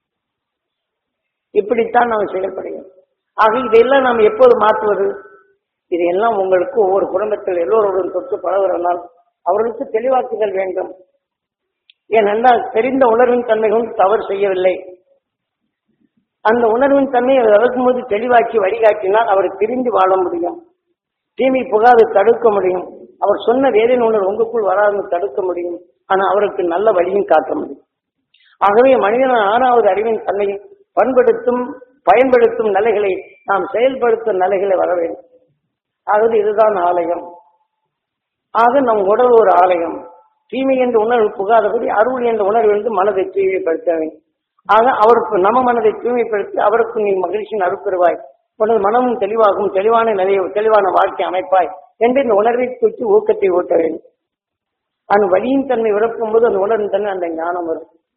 Speaker 1: இப்படித்தான் நாம் செயல்படுகிறோம் ஆக இதையெல்லாம் நாம் எப்போது மாற்றுவது இதையெல்லாம் உங்களுக்கு ஒவ்வொரு குடும்பத்தில் எல்லோருடன் தொட்டு பழகுறனால் அவர்களுக்கு தெளிவாக்குதல் வேண்டும் ஏனென்றால் தெரிந்த உணர்வின் தன்மை கொண்டு தவறு செய்யவில்லை அந்த உணர்வின் தன்மையை வளர்க்கும் போது தெளிவாக்கி வழிகாட்டினால் அவர் திரும்பி வாழ முடியும் தீமை புகாது தடுக்க முடியும் அவர் சொன்ன வேதனை உணர்வு உங்களுக்குள் வராது தடுக்க முடியும் ஆனா அவருக்கு நல்ல வழியும் காட்ட முடியும் ஆகவே மனிதன் ஆறாவது அறிவின் தன்மையை பண்படுத்தும் பயன்படுத்தும் நிலைகளை நாம் செயல்படுத்தும் நிலைகளை வர வேண்டும் ஆகவே இதுதான் ஆலயம் ஆக நம் உடல் ஒரு ஆலயம் தீமை என்ற உணர்வு புகாதபடி அருள் என்ற உணர்வு என்று மனதை தூய்மைப்படுத்த வேண்டும் ஆக அவருக்கு நம்ம மனதை தூய்மைப்படுத்தி அவருக்கு நீ மகிழ்ச்சியின் அருப்பெறுவாய் உனது மனமும் தெளிவாகும் தெளிவான நிலையை தெளிவான வாழ்க்கை அமைப்பாய் என்று இந்த உணர்வை குறித்து ஊக்கத்தை ஊட்ட வேண்டும் அந்த வழியின் தன்மை விளக்கும் போது அந்த உணர்வின் தன்மை அந்த ஞானம் வரும்